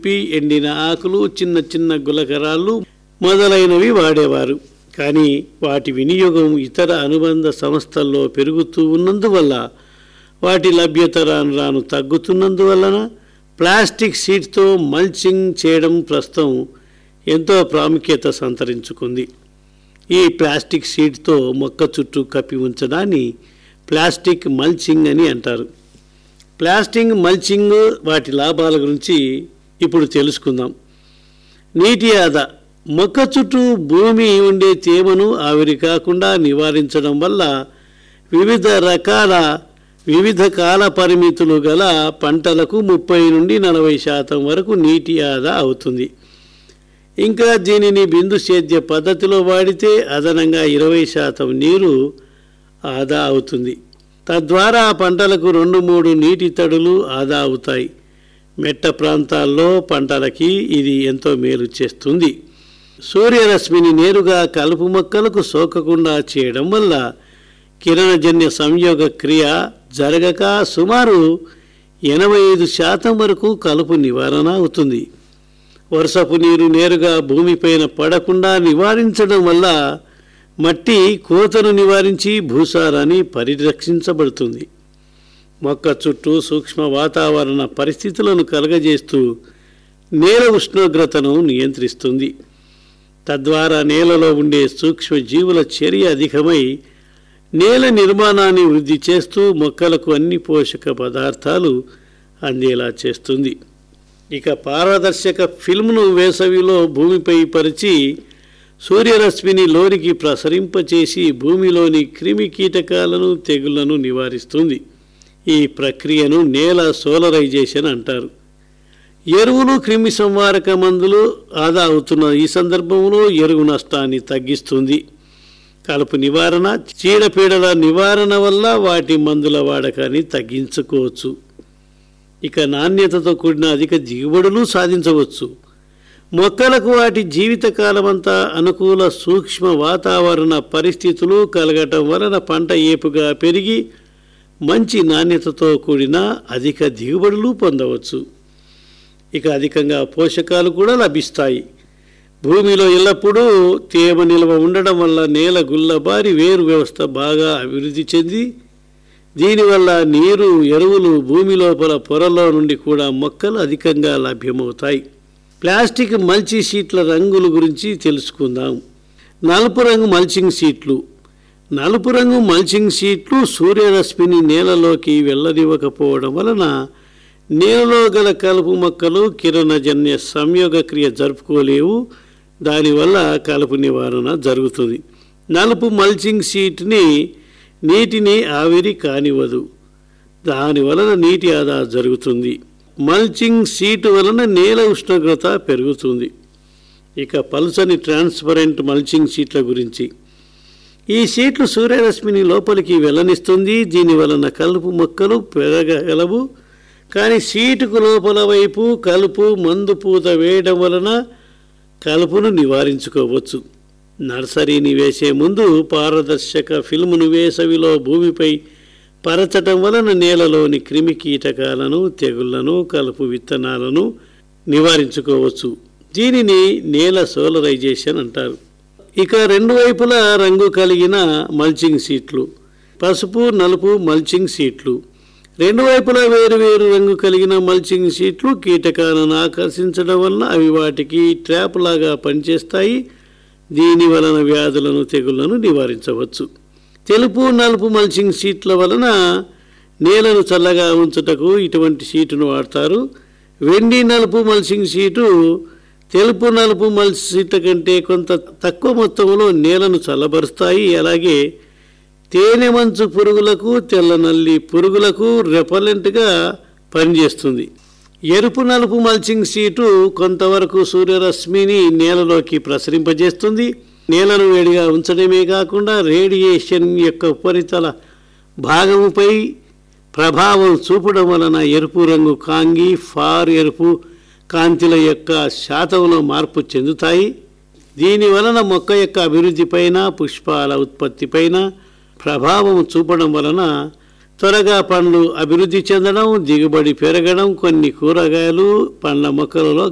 P ఎండిన ఆకులు చిన్న చిన్న గులకరాళ్ళు మొదలైనవి వాడేవారు కానీ వాటి వినియోగం ఇతర అనుబంధ సంస్థల్లో పెరుగుతూ ఉన్నందువల్ల వాటి లభ్యత రాను రాను తగ్గుతున్నందువలన ప్లాస్టిక్ సీట్తో మల్చింగ్ చేయడం ప్రస్తుతం ఎంతో ప్రాముఖ్యత సంతరించుకుంది ఈ ప్లాస్టిక్ సీట్తో మొక్క చుట్టూ కప్పి ఉంచడాన్ని ప్లాస్టిక్ మల్చింగ్ అని అంటారు ప్లాస్టిక్ మల్చింగ్ వాటి లాభాల గురించి ఇప్పుడు తెలుసుకుందాం నీటి ఆదా మొక్క చుట్టూ భూమి ఉండే తేమను ఆవిరి కాకుండా నివారించడం వల్ల వివిధ రకాల వివిధ కాల పరిమితులు గల పంటలకు ముప్పై నుండి నలభై శాతం వరకు నీటి ఆదా అవుతుంది ఇంకా దీనిని బిందు సేద్య పద్ధతిలో వాడితే అదనంగా ఇరవై శాతం నీరు ఆదా అవుతుంది తద్వారా ఆ పంటలకు రెండు మూడు నీటి తడులు ఆదా అవుతాయి మెట్ట ప్రాంతాల్లో పంటలకి ఇది ఎంతో మేలు చేస్తుంది సూర్యరశ్మిని నేరుగా కలుపు మొక్కలకు సోకకుండా చేయడం వల్ల కిరణజన్య సంయోగ క్రియ జరగక సుమారు ఎనభై ఐదు శాతం వరకు కలుపు నివారణ అవుతుంది వర్షపు నీరు నేరుగా భూమిపైన పడకుండా నివారించడం వల్ల మట్టి కోతను నివారించి భూసారాన్ని పరిరక్షించబడుతుంది మొక్క చుట్టూ సూక్ష్మ వాతావరణ పరిస్థితులను కలగజేస్తూ నేల ఉష్ణోగ్రతను నియంత్రిస్తుంది తద్వారా నేలలో ఉండే సూక్ష్మ జీవుల చర్య అధికమై నేల నిర్మాణాన్ని వృద్ధి చేస్తూ మొక్కలకు అన్ని పోషక పదార్థాలు అందేలా చేస్తుంది ఇక పారదర్శక ఫిల్మ్ను వేసవిలో భూమిపై పరిచి సూర్యరశ్మిని లోనికి ప్రసరింపచేసి భూమిలోని క్రిమి కీటకాలను తెగుళ్లను నివారిస్తుంది ఈ ప్రక్రియను నేల సోలరైజేషన్ అంటారు ఎరువులు క్రిమి సంహారక మందులు ఆదా అవుతున్న ఈ సందర్భంలో ఎరువు నష్టాన్ని తగ్గిస్తుంది కలుపు నివారణ చీడపీడల నివారణ వల్ల వాటి మందుల వాడకాన్ని తగ్గించుకోవచ్చు ఇక నాణ్యతతో కూడిన అధిక దిగుబడులు సాధించవచ్చు మొక్కలకు వాటి జీవితకాలమంతా అనుకూల సూక్ష్మ వాతావరణ పరిస్థితులు కలగటం వలన పంట ఏపుగా పెరిగి మంచి నాణ్యతతో కూడిన అధిక దిగుబడులు పొందవచ్చు ఇక అధికంగా పోషకాలు కూడా లభిస్తాయి భూమిలో ఎల్లప్పుడూ తేమ నిల్వ ఉండడం వల్ల నేల గుల్లబారి వేరు వ్యవస్థ బాగా అభివృద్ధి చెంది దీనివల్ల నీరు ఎరువులు భూమి లోపల పొరలో నుండి కూడా మొక్కలు అధికంగా లభ్యమవుతాయి ప్లాస్టిక్ మల్చి షీట్ల రంగుల గురించి తెలుసుకుందాం నలుపు రంగు మల్చింగ్ షీట్లు నలుపు రంగు మల్చింగ్ షీట్లు సూర్యరశ్మిని నేలలోకి వెళ్ళనివ్వకపోవడం వలన నేలలో గల కలుపు మొక్కలు కిరణజన్య సంయోగ క్రియ జరుపుకోలేవు దానివల్ల కలుపు నివారణ జరుగుతుంది నలుపు మల్చింగ్ షీట్ని నీటిని ఆవిరి కానివ్వదు దాని వలన నీటి ఆదా జరుగుతుంది మల్చింగ్ షీట్ వలన నేల ఉష్ణోగ్రత పెరుగుతుంది ఇక పలుచని ట్రాన్స్పరెంట్ మల్చింగ్ షీట్ల గురించి ఈ షీట్లు సూర్యరశ్మిని లోపలికి వెళ్ళనిస్తుంది దీని వలన కలుపు మొక్కలు పెరగగలవు కానీ సీటుకు లోపల వైపు కలుపు మందు పూత వేయడం వలన కలుపును నివారించుకోవచ్చు నర్సరీని వేసే ముందు పారదర్శక ఫిల్మును వేసవిలో భూమిపై పరచటం వలన నేలలోని క్రిమి కీటకాలను తెగుళ్లను కలుపు విత్తనాలను నివారించుకోవచ్చు దీనిని నేల సోలరైజేషన్ అంటారు ఇక రెండు వైపులా రంగు కలిగిన మల్చింగ్ సీట్లు పసుపు నలుపు మల్చింగ్ సీట్లు రెండు వైపులా వేరు వేరు రంగు కలిగిన మల్చింగ్ షీట్లు కీటకాలను ఆకర్షించడం వలన అవి వాటికి ట్రాప్ లాగా పనిచేస్తాయి దీని వలన వ్యాధులను తెగుళ్లను నివారించవచ్చు తెలుపు నలుపు మల్చింగ్ షీట్ల వలన నేలను చల్లగా ఉంచుటకు ఇటువంటి షీటును వాడతారు వెండి నలుపు మల్చింగ్ షీటు తెలుపు నలుపు మల్చి షీట్ల కంటే కొంత తక్కువ మొత్తంలో నేలను చల్లబరుస్తాయి అలాగే తేనె మంచు పురుగులకు తెల్ల నల్లి పురుగులకు రెపలెంట్గా పనిచేస్తుంది ఎరుపు నలుపు మల్చింగ్ షీటు కొంతవరకు సూర్యరశ్మిని నేలలోకి ప్రసరింపజేస్తుంది నేలను వేడిగా ఉంచడమే కాకుండా రేడియేషన్ యొక్క ఉపరితల భాగముపై ప్రభావం చూపడం వలన ఎరుపు రంగు కాంగి ఫార్ ఎరుపు కాంతిల యొక్క శాతంలో మార్పు చెందుతాయి దీని వలన మొక్క యొక్క అభివృద్ధిపైన పుష్పాల ఉత్పత్తిపైన ప్రభావం చూపడం వలన త్వరగా పండ్లు అభివృద్ధి చెందడం దిగుబడి పెరగడం కొన్ని కూరగాయలు పండ్ల మొక్కలలో